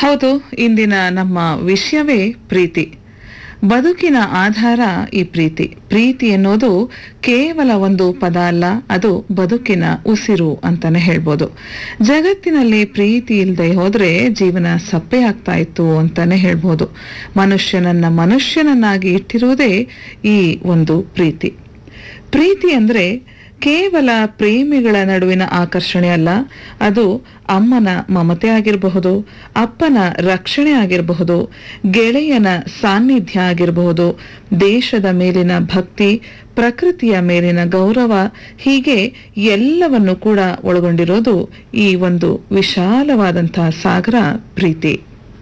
ಹೌದು ಇಂದಿನ ನಮ್ಮ ವಿಷಯವೇ ಪ್ರೀತಿ ಬದುಕಿನ ಆಧಾರ ಈ ಪ್ರೀತಿ ಪ್ರೀತಿ ಎನ್ನುವುದು ಕೇವಲ ಒಂದು ಪದ ಅಲ್ಲ ಅದು ಬದುಕಿನ ಉಸಿರು ಅಂತಾನೆ ಹೇಳ್ಬೋದು ಜಗತ್ತಿನಲ್ಲಿ ಪ್ರೀತಿ ಇಲ್ಲದೆ ಹೋದ್ರೆ ಜೀವನ ಸಪ್ಪೆ ಆಗ್ತಾ ಇತ್ತು ಅಂತಾನೆ ಹೇಳ್ಬೋದು ಮನುಷ್ಯನನ್ನ ಮನುಷ್ಯನನ್ನಾಗಿ ಇಟ್ಟಿರುವುದೇ ಈ ಒಂದು ಪ್ರೀತಿ ಪ್ರೀತಿ ಅಂದ್ರೆ ಕೇವಲ ಪ್ರೇಮಿಗಳ ನಡುವಿನ ಆಕರ್ಷಣೆ ಅಲ್ಲ ಅದು ಅಮ್ಮನ ಮಮತೆ ಆಗಿರಬಹುದು ಅಪ್ಪನ ರಕ್ಷಣೆ ಆಗಿರಬಹುದು ಗೆಳೆಯನ ಸಾನ್ನಿಧ್ಯ ಆಗಿರಬಹುದು ದೇಶದ ಮೇಲಿನ ಭಕ್ತಿ ಪ್ರಕೃತಿಯ ಮೇಲಿನ ಗೌರವ ಹೀಗೆ ಎಲ್ಲವನ್ನು ಕೂಡ ಒಳಗೊಂಡಿರೋದು ಈ ಒಂದು ವಿಶಾಲವಾದಂತಹ ಸಾಗರ ಪ್ರೀತಿ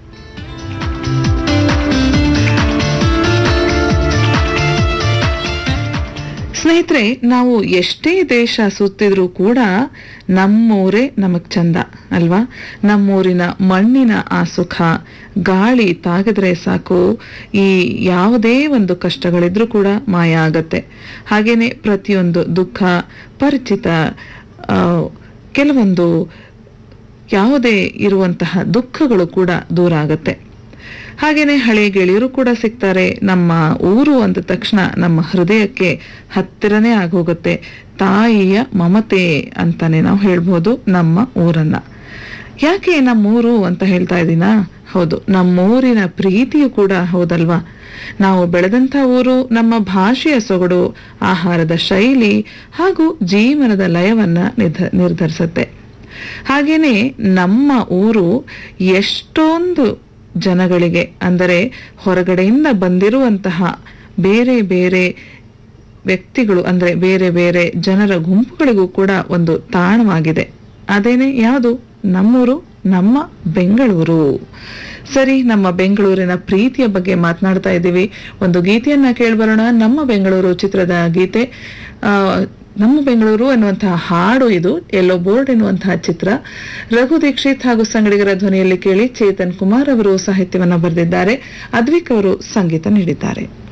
ಸ್ನೇಹಿತರೆ ನಾವು ಎಷ್ಟೇ ದೇಶ ಸುತ್ತಿದ್ರೂ ಕೂಡ ನಮ್ಮೂರೇ ನಮಗ್ ಚಂದ ಅಲ್ವಾ ನಮ್ಮೂರಿನ ಮಣ್ಣಿನ ಆ ಸುಖ ಗಾಳಿ ತಾಗಿದ್ರೆ ಸಾಕು ಈ ಯಾವುದೇ ಒಂದು ಕಷ್ಟಗಳಿದ್ರೂ ಕೂಡ ಮಾಯ ಆಗತ್ತೆ ಹಾಗೇನೆ ಪ್ರತಿಯೊಂದು ದುಃಖ ಪರಿಚಿತ ಆ, ಕೆಲವೊಂದು ಯಾವುದೇ ಇರುವಂತಹ ದುಃಖಗಳು ಕೂಡ ದೂರ ಆಗತ್ತೆ ಹಾಗೇನೆ ಹಳೆ ಗೆಳೆಯರು ಕೂಡ ಸಿಗ್ತಾರೆ ನಮ್ಮ ಊರು ಅಂದ ತಕ್ಷಣ ನಮ್ಮ ಹೃದಯಕ್ಕೆ ಹತ್ತಿರನೇ ಆಗೋಗುತ್ತೆ ತಾಯಿಯ ಮಮತೆ ಅಂತಾನೆ ನಾವು ಹೇಳ್ಬೋದು ನಮ್ಮ ಊರನ್ನ ಯಾಕೆ ನಮ್ಮೂರು ಅಂತ ಹೇಳ್ತಾ ಇದ್ದೀನಾ ಹೌದು ನಮ್ಮೂರಿನ ಪ್ರೀತಿಯು ಕೂಡ ಹೌದಲ್ವಾ ನಾವು ಬೆಳೆದಂಥ ಊರು ನಮ್ಮ ಭಾಷೆಯ ಸೊಗಡು ಆಹಾರದ ಶೈಲಿ ಹಾಗೂ ಜೀವನದ ಲಯವನ್ನ ನಿರ್ಧ ನಿರ್ಧರಿಸುತ್ತೆ ಹಾಗೇನೆ ನಮ್ಮ ಊರು ಎಷ್ಟೊಂದು ಜನಗಳಿಗೆ ಅಂದರೆ ಹೊರಗಡೆಯಿಂದ ಬಂದಿರುವಂತಹ ಬೇರೆ ಬೇರೆ ವ್ಯಕ್ತಿಗಳು ಅಂದ್ರೆ ಬೇರೆ ಬೇರೆ ಜನರ ಗುಂಪುಗಳಿಗೂ ಕೂಡ ಒಂದು ತಾಣವಾಗಿದೆ ಅದೇನೆ ಯಾವುದು ನಮ್ಮೂರು ನಮ್ಮ ಬೆಂಗಳೂರು ಸರಿ ನಮ್ಮ ಬೆಂಗಳೂರಿನ ಪ್ರೀತಿಯ ಬಗ್ಗೆ ಮಾತನಾಡ್ತಾ ಇದ್ದೀವಿ ಒಂದು ಗೀತೆಯನ್ನ ಕೇಳ್ಬರೋಣ ನಮ್ಮ ಬೆಂಗಳೂರು ಚಿತ್ರದ ಗೀತೆ ಆ ನಮ್ಮ ಬೆಂಗಳೂರು ಎನ್ನುವಂತಹ ಹಾಡು ಇದು ಎಲ್ಲೋ ಬೋರ್ಡ್ ಎನ್ನುವಂತಹ ಚಿತ್ರ ರಘು ದೀಕ್ಷಿತ್ ಹಾಗೂ ಸಂಗಡಿಗರ ಧ್ವನಿಯಲ್ಲಿ ಕೇಳಿ ಚೇತನ್ ಕುಮಾರ್ ಅವರು ಸಾಹಿತ್ಯವನ್ನ ಬರೆದಿದ್ದಾರೆ ಅದ್ವಿಕ್ ಅವರು ಸಂಗೀತ ನೀಡಿದ್ದಾರೆ